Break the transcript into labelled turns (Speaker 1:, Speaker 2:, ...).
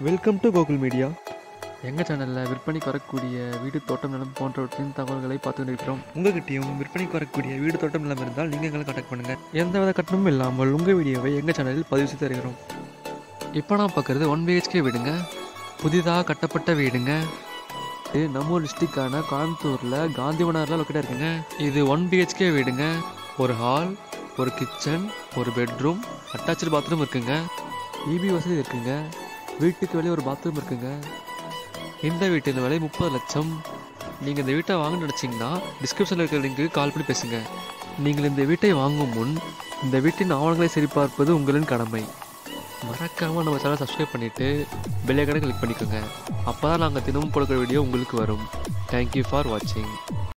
Speaker 1: welcome to Gokul media
Speaker 2: எங்கள் சேனலில் விற்பனைக்கு வரக்கூடிய வீடு தோட்டம் நிலம் போன்றவற்றின் தகவல்களை பார்த்து இருக்கிறோம்
Speaker 1: உங்ககிட்டயும் விற்பனைக்கு வரக்கூடிய வீடு தோட்டம் நிலம் இருந்தால் நீங்கள் எங்களை கான்டாக்ட் பண்ணுங்கள்
Speaker 2: எந்தவித கட்டணமும் இல்லாமல் உங்கள் வீடியோவை எங்கள் சேனலில் பதிவு செய்து தருகிறோம் இப்போ நான் பார்க்குறது ஒன் பிஹெச்கே வீடுங்க புதிதாக கட்டப்பட்ட வீடுங்க இது நம்ம டிஸ்ட்ரிக்டான கோயம்புத்தூரில் காந்திவனரில் லொக்கேட்டாக இருக்குங்க இது ஒன் பிஹெச்கே வீடுங்க ஒரு ஹால் ஒரு கிச்சன் ஒரு பெட்ரூம் அட்டாச்சு பாத்ரூம் இருக்குங்க இபி வசதி இருக்குங்க வீட்டுக்கு வெளியே ஒரு பாத்ரூம் இருக்குங்க இந்த வீட்டின் விலை முப்பது லட்சம் நீங்கள் இந்த வீட்டை வாங்க நினச்சிங்கன்னா டிஸ்கிரிப்ஷனில் இருக்கிற லிங்க்கு கால் பண்ணி பேசுங்க நீங்கள் இந்த வீட்டை வாங்கும் முன் இந்த வீட்டின் ஆவணங்களை சரிபார்ப்பது உங்களின் கடமை மறக்காமல் நம்ம சேனல் சப்ஸ்கிரைப் பண்ணிவிட்டு பெல்லைக்கடை கிளிக் பண்ணிக்கோங்க அப்போ தான் நாங்கள் தினமும் போடுற வீடியோ உங்களுக்கு வரும் தேங்க்யூ ஃபார் வாட்சிங்